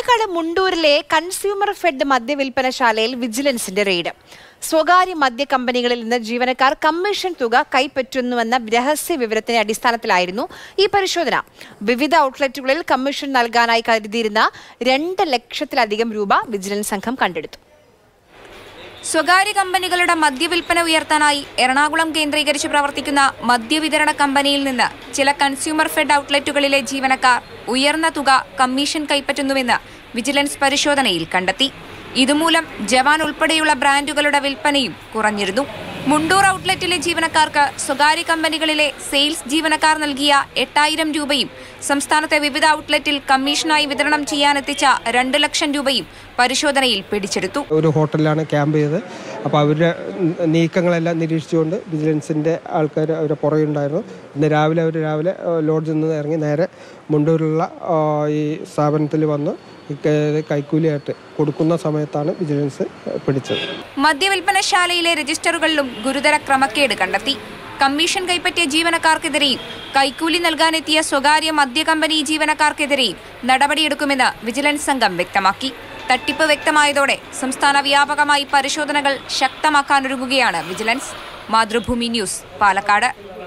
പാലക്കാട് മുണ്ടൂരിലെ consumer fed മദ്യവിൽപ്പനശാലയിൽ വിജിലൻസിന്റെ റെയ്ഡ് സ്വകാര്യ മദ്യ കമ്പനികളിൽ നിന്ന് ജീവനക്കാർ കമ്മീഷൻ തുക കൈപ്പറ്റുന്നുവെന്ന രഹസ്യ വിവരത്തിന്റെ അടിസ്ഥാനത്തിലായിരുന്നു ഈ പരിശോധന വിവിധ ഔട്ട്ലെറ്റുകളിൽ കമ്മീഷൻ നൽകാനായി കരുതിയിരുന്ന രണ്ട് ലക്ഷത്തിലധികം രൂപ വിജിലൻസ് സംഘം കണ്ടെടുത്തു സ്വകാര്യ കമ്പനികളുടെ മദ്യവിൽപ്പന ഉയർത്താനായി എറണാകുളം കേന്ദ്രീകരിച്ച് പ്രവർത്തിക്കുന്ന മദ്യവിതരണ കമ്പനിയിൽ നിന്ന് ചില കൺസ്യൂമർ ഫെഡ് ഔട്ട്ലെറ്റുകളിലെ ജീവനക്കാർ ഉയർന്ന തുക കമ്മീഷൻ കൈപ്പറ്റുന്നുവെന്ന് വിജിലൻസ് പരിശോധനയിൽ കണ്ടെത്തി ഇതുമൂലം ജവാൻ ഉൾപ്പെടെയുള്ള ബ്രാൻഡുകളുടെ വിൽപ്പനയും കുറഞ്ഞിരുന്നു മുണ്ടൂർ ഔട്ട്ലെറ്റിലെ ജീവനക്കാർക്ക് സ്വകാര്യ കമ്പനികളിലെ സെയിൽസ് ജീവനക്കാർ നൽകിയ എട്ടായിരം രൂപയും സംസ്ഥാനത്തെ വിവിധ ഔട്ട്ലെറ്റിൽ കമ്മീഷനായി വിതരണം ചെയ്യാനെത്തിച്ച രണ്ട് ലക്ഷം രൂപയും പരിശോധനയിൽ പിടിച്ചെടുത്തു ഒരു ഹോട്ടലിലാണ് ക്യാമ്പ് ചെയ്തത് അപ്പോൾ അവരുടെ നീക്കങ്ങളെല്ലാം നിരീക്ഷിച്ചുകൊണ്ട് വിജിലൻസിൻ്റെ ആൾക്കാർ അവരെ പുറകെയുണ്ടായിരുന്നു ഇന്ന് രാവിലെ അവർ രാവിലെ ഏഹ്, ലോഡ്ജിൽ നിന്ന് ഇറങ്ങി നേരെ മുണ്ടൂരിലുള്ള ആ, ഈ സ്ഥാപനത്തിൽ വന്ന് ഈ ക- കൈക്കൂലിയായിട്ട് കൊടുക്കുന്ന സമയത്താണ് വിജിലൻസ് പിടിച്ചത് മദ്യവിൽപ്പനശാലയിലെ രജിസ്റ്ററുകളിലും ഗുരുതര ക്രമക്കേട് കണ്ടെത്തി കമ്മീഷൻ കൈപ്പറ്റിയ ജീവനക്കാർക്കെതിരെയും കൈക്കൂലി നൽകാനെത്തിയ സ്വകാര്യ മദ്യ കമ്പനി ജീവനക്കാർക്കെതിരെയും നടപടിയെടുക്കുമെന്ന് വിജിലൻസ് സംഘം വ്യക്തമാക്കി തട്ടിപ്പ് വ്യക്തമായതോടെ സംസ്ഥാന വ്യാപകമായി പരിശോധനകൾ ശക്തമാക്കാനൊരുങ്ങുകയാണ് വിജിലൻസ് മാതൃഭൂമി ന്യൂസ് പാലക്കാട്